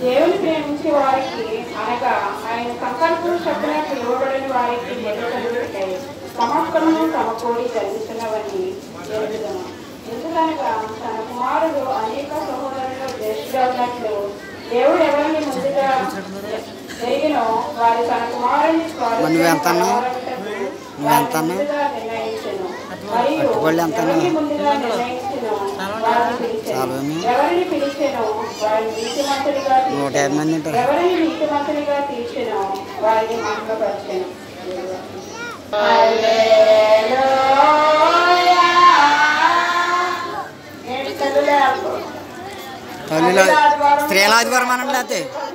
దేవుని ప్రేమించే వారికి అనగా ఆయన సంకల్పం చొప్పున పిలువబడిన వారికి నిలకలుగుతాయి సమస్తము సమకూడి జరిగిస్తున్నవని ఎరుగుదము ఎందుకనగా తన కుమారుడు అనేక సహోదరులు జ్యేష్ఠుడు ఉన్నట్లు దేవుడు ఎవరిని ముందుగా జరిగినో వారి తన కుమారుని మరి నువ్వు ఎంత అన్నావు? నువ్వు ఎంత అన్నావు? నిర్ణయించను మరియు పట్టుబడులు ఎంత అన్నావు? ఎవరిని ముందుగా నిర్ణయించునో వారిని పిలిచెను. చాలామంది? ఎవరిని పిలిచెనో వారిని నీతిమంతులుగా నూట యాభై మంది ఉంటారు. ఎవరిని నీతిమంతులుగా తీర్చెనో వారిని మహిమపరచెను నేను చదువులే అనుకో. తల్లిలో స్త్రీల ఆదివారం అనండి అయితే